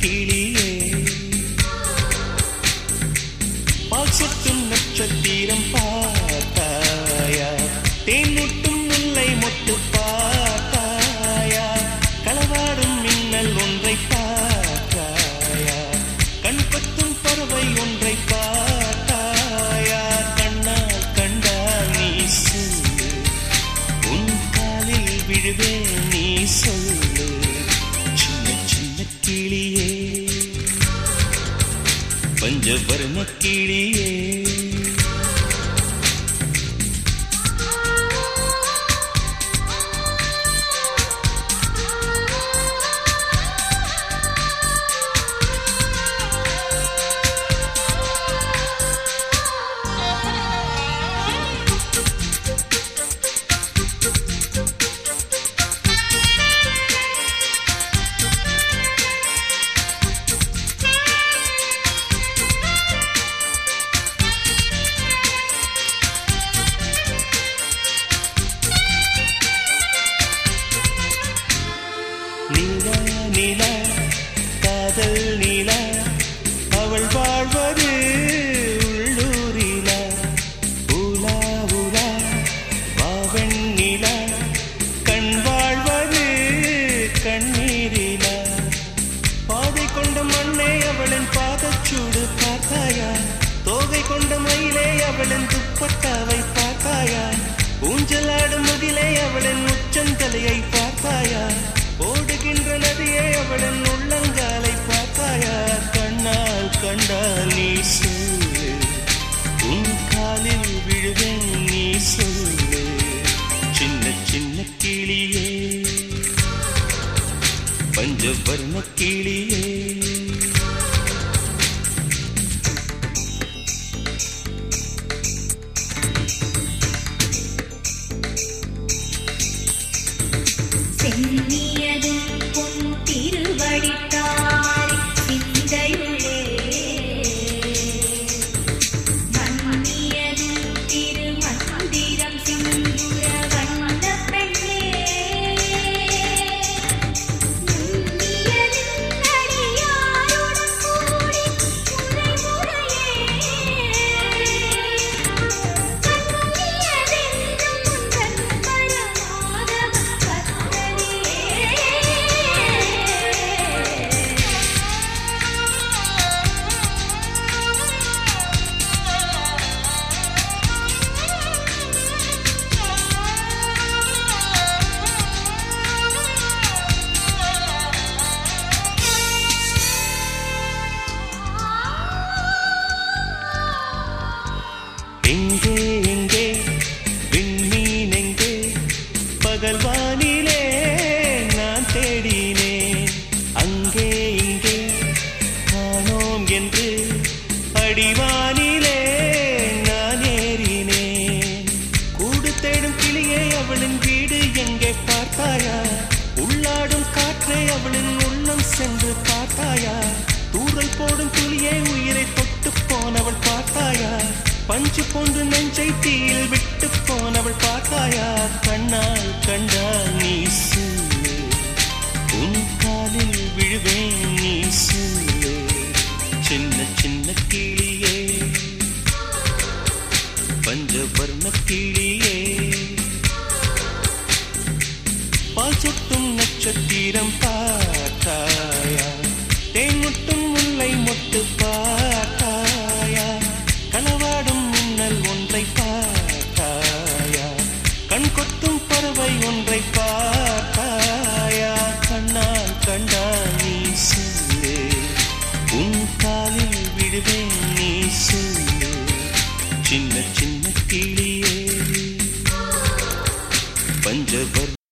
கிளியே பால் சொட்டும் நட்சத்திரம் பார்த்தாயா தேன் முட்டும் முல்லை மொட்டு பார்த்தாயா களவாடும் மின்னல் ஒன்றை பார்த்தாயா கண் பத்தும் பறவை ஒன்றை பார்த்தாயா கண்ணால் கண்டால் நீ சொல்லு உன் காலில் விழுவே நீ சொல்லு சின்ன சின்ன கிளியே பஞ்சவர்ண கிளியே நீலா நீலா காதல் நீலா அவள் வாழ்வது உள்ளூரிலா உலா உலா வாவன் நிலா கண் வாழ்வது கண்ணீரிலா பாதை கொண்ட மண்ணே அவளின் பாதச்சூடு பார்த்தாயா தோகை கொண்ட மயிலே அவளின் துப்பட்டாவை பார்த்தாயா ஊஞ்சலாடும் முகிலே அவளின் உச்சந்தலையை பார்த்தாயா ஓடுகின்ற நதியே அவளின் உள்ளங்காலை பார்த்தாயா கண்ணால் கண்டால் நீ சொல்லு உன் காலில் விழுவேன் நீ சொல்லு சின்ன சின்ன கிளியே பஞ்சவர்ண கிளியே சென்னியதும் பொன் திருவடித்தாரி சிந்தையுளே மன்னியதும் திருமந்திரம் சிந்துர வந்த பெண்ணே நுண்ணியதும் அடியாருடன் கூடி முறை முறையே எங்கே எங்கே விண்மீன் எங்கே பகல் வானிலே நான் தேடினேன் அங்கே இங்கே காணோம் என்று அடிவானிலே நான் ஏறினேன் கூடு தேடும் கிளியே அவளின் வீடு எங்கே பார்த்தாயா உள்ளாடும் காற்றை அவளின் உள்ளம் சென்று பார்த்தாயா தூரல் போடும் துளியே உயிரை தொட்டு போனவள் பார்த்தாயா பஞ்சு போன்று நெஞ்சை தீயில் விட்டு போனவள் பார்த்தாயா கண்ணால் கண்டால் நீ சொல்லு உன் காலில் விழுவேன் நீ சொல்லு சின்ன சின்ன கிளியே பஞ்சவர்ண கிளியே பால் சொட்டும் நட்சத்திரம் பார்த்தாயா தேன் முட்டும் முல்லை மொட்டு பார்த்தாயா களவாடும் மின்னல் ஒன்றை பார்த்தாயா கண் கொத்தும் பறவை ஒன்றை பார்த்தாயா கண்ணால் கண்டா நீ சொல்லு உன் காலில் விடுவேன் நீ சொல்லு சின்ன சின்ன கிளியே பஞ்சவர்